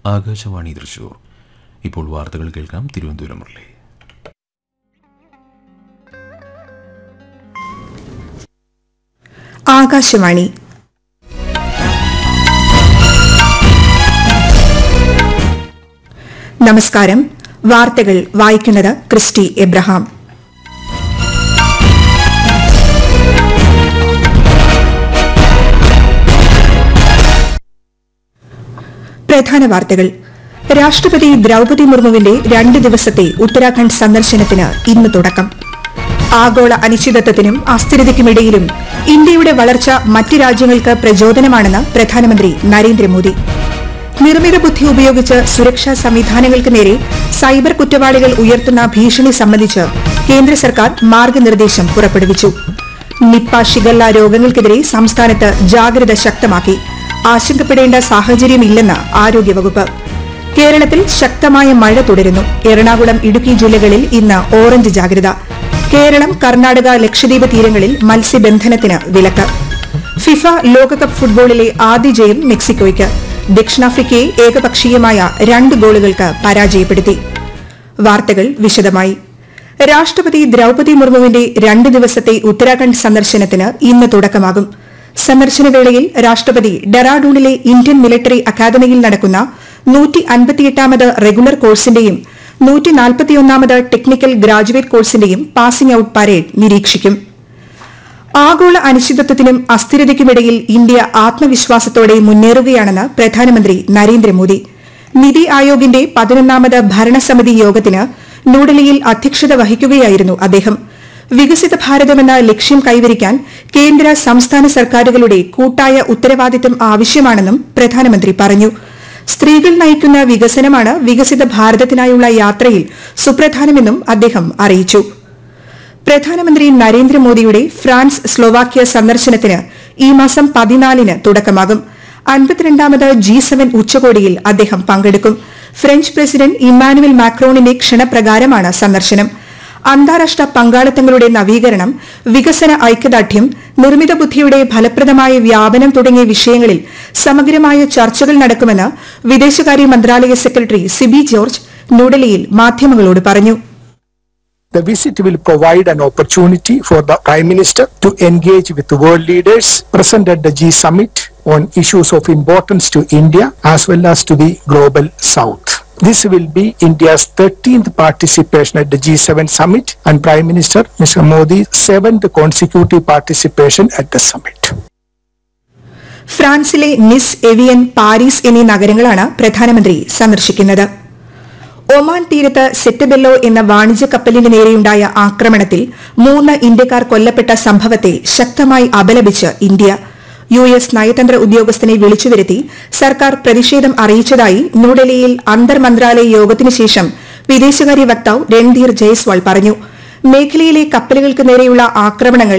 ആകാശവാണി തൃശൂർ ഇപ്പോൾ വാർത്തകൾ കേൾക്കാം തിരുവനന്തപുരം മുരളി ആകാശവാണി നമസ്കാരം വാർത്തകൾ വായിക്കുന്നത് ക്രിസ്റ്റി എബ്രഹാം പ്രധാന വാർത്തകൾ രാഷ്ട്രപതി ദ്രൌപതി മുർമുവിന്റെ രണ്ട് ദിവസത്തെ ഉത്തരാഖണ്ഡ് സന്ദർശനത്തിന് ഇന്ന് തുടക്കം ആഗോള അനിശ്ചിതത്വത്തിനും അസ്ഥിരതയ്ക്കുമിടയിലും ഇന്ത്യയുടെ വളർച്ച മറ്റ് രാജ്യങ്ങൾക്ക് പ്രചോദനമാണെന്ന് പ്രധാനമന്ത്രി നരേന്ദ്രമോദി നിർമ്മിത ബുദ്ധി ഉപയോഗിച്ച് സുരക്ഷാ സംവിധാനങ്ങൾക്ക് നേരെ സൈബർ കുറ്റവാളികൾ ഉയർത്തുന്ന ഭീഷണി സംബന്ധിച്ച് കേന്ദ്ര സർക്കാർ മാർഗനിർദ്ദേശം പുറപ്പെടുവിച്ചു നിപ്പ ഷിഗല്ല രോഗങ്ങൾക്കെതിരെ സംസ്ഥാനത്ത് ജാഗ്രത ശക്തമാക്കി ആശങ്കപ്പെടേണ്ട സാഹചര്യമില്ലെന്ന് ആരോഗ്യവകുപ്പ് കേരളത്തിൽ ശക്തമായ മഴ തുടരുന്നു എറണാകുളം ഇടുക്കി ജില്ലകളിൽ ഇന്ന് ഓറഞ്ച് ജാഗ്രത കേരളം കർണാടക ലക്ഷദ്വീപ് തീരങ്ങളിൽ മത്സ്യബന്ധനത്തിന് വിലക്ക് ഫിഫ ലോകകപ്പ് ഫുട്ബോളിലെ ആദ്യ ജയം മെക്സിക്കോയ്ക്ക് ദക്ഷിണാഫ്രിക്കയെ ഏകപക്ഷീയമായ രണ്ട് ഗോളുകൾക്ക് പരാജയപ്പെടുത്തി വാർത്തകൾ വിശദമായി രാഷ്ട്രപതി ദ്രൌപതി മുർമുവിന്റെ രണ്ട് ദിവസത്തെ ഉത്തരാഖണ്ഡ് സന്ദർശനത്തിന് ഇന്ന് തുടക്കമാകും സന്ദർശനവേളയിൽ രാഷ്ട്രപതി ഡെറാഡൂണിലെ ഇന്ത്യൻ മിലിറ്ററി അക്കാദമിയിൽ നടക്കുന്ന നൂറ്റി അൻപത്തിയെട്ടാമത് റെഗുലർ കോഴ്സിന്റെയും നൂറ്റി നാൽപ്പത്തിയൊന്നാമത് ടെക്നിക്കൽ ഗ്രാജുവേറ്റ് കോഴ്സിന്റെയും പാസിംഗ് ഔട്ട് പരേഡ് നിരീക്ഷിക്കും ആഗോള അനിശ്ചിതത്വത്തിനും അസ്ഥിരതയ്ക്കുമിടയിൽ ഇന്ത്യ ആത്മവിശ്വാസത്തോടെ മുന്നേറുകയാണെന്ന് പ്രധാനമന്ത്രി നരേന്ദ്രമോദി നിതി ആയോഗിന്റെ പതിനൊന്നാമത് ഭരണസമിതി യോഗത്തിന് ന്യൂഡൽഹിയിൽ അധ്യക്ഷത വഹിക്കുകയായിരുന്നു അദ്ദേഹം വികസിത ഭാരതമെന്ന ലക്ഷ്യം കൈവരിക്കാൻ കേന്ദ്ര സംസ്ഥാന സർക്കാരുകളുടെ കൂട്ടായ ഉത്തരവാദിത്തം ആവശ്യമാണെന്നും പ്രധാനമന്ത്രി പറഞ്ഞു സ്ത്രീകൾ നയിക്കുന്ന വികസനമാണ് വികസിത ഭാരതത്തിനായുള്ള യാത്രയിൽ സുപ്രധാനമെന്നും അദ്ദേഹം അറിയിച്ചു പ്രധാനമന്ത്രി നരേന്ദ്രമോദിയുടെ ഫ്രാൻസ് സ്ലോവാക്യ സന്ദർശനത്തിന് ഈ മാസം പതിനാലിന് തുടക്കമാകും അൻപത്തിരണ്ടാമത് ജി സെവൻ ഉച്ചകോടിയിൽ അദ്ദേഹം പങ്കെടുക്കും ഫ്രഞ്ച് പ്രസിഡന്റ് ഇമ്മാനുവൽ മാക്രോണിന്റെ ക്ഷണപ്രകാരമാണ് സന്ദർശനം അന്താരാഷ്ട്ര പങ്കാളിത്തങ്ങളുടെ നവീകരണം വികസന ഐക്യദാർഢ്യം നിർമ്മിത ബുദ്ധിയുടെ ഫലപ്രദമായ വ്യാപനം തുടങ്ങിയ വിഷയങ്ങളിൽ സമഗ്രമായ ചർച്ചകൾ നടക്കുമെന്ന് വിദേശകാര്യ മന്ത്രാലയ സെക്രട്ടറി സിബി ജോർജ് ന്യൂഡൽഹിയിൽ മാധ്യമങ്ങളോട് പറഞ്ഞു The visit will provide an opportunity for the Prime Minister to engage with world leaders present at the G Summit on issues of importance to India as well as to the global South. This will be India's 13th participation at the G7 summit and Prime Minister Mr. Modi's seventh consecutive participation at the summit. ഫ്രാൻസിലെ നിസ് avian Paris എന്നീ നഗരങ്ങളാണ് പ്രധാനമന്ത്രി സന്ദർശിക്കുന്നത് Oman തീരത്ത് Settebello എന്ന വാണിജ്യ കപ്പലിന് നേരെയുണ്ടായ ആക്രമണത്തിൽ മൂന്ന് ഇന്ത്യക്കാർ കൊല്ലപ്പെട്ട സംഭവത്തെ ശക്തമായി അപലപിച്ച് ഇന്ത്യ യു എസ് നയതന്ത്ര ഉദ്യോഗസ്ഥനെ വിളിച്ചുവരുത്തി സർക്കാർ പ്രതിഷേധം അറിയിച്ചതായി ന്യൂഡൽഹിയിൽ അന്തർ മന്ത്രാലയ യോഗത്തിനു ശേഷം വിദേശകാര്യ വക്താവ് രൺധീർ ജയ്സ്വാൾ പറഞ്ഞു മേഖലയിലെ കപ്പലുകൾക്ക് നേരെയുള്ള ആക്രമണങ്ങൾ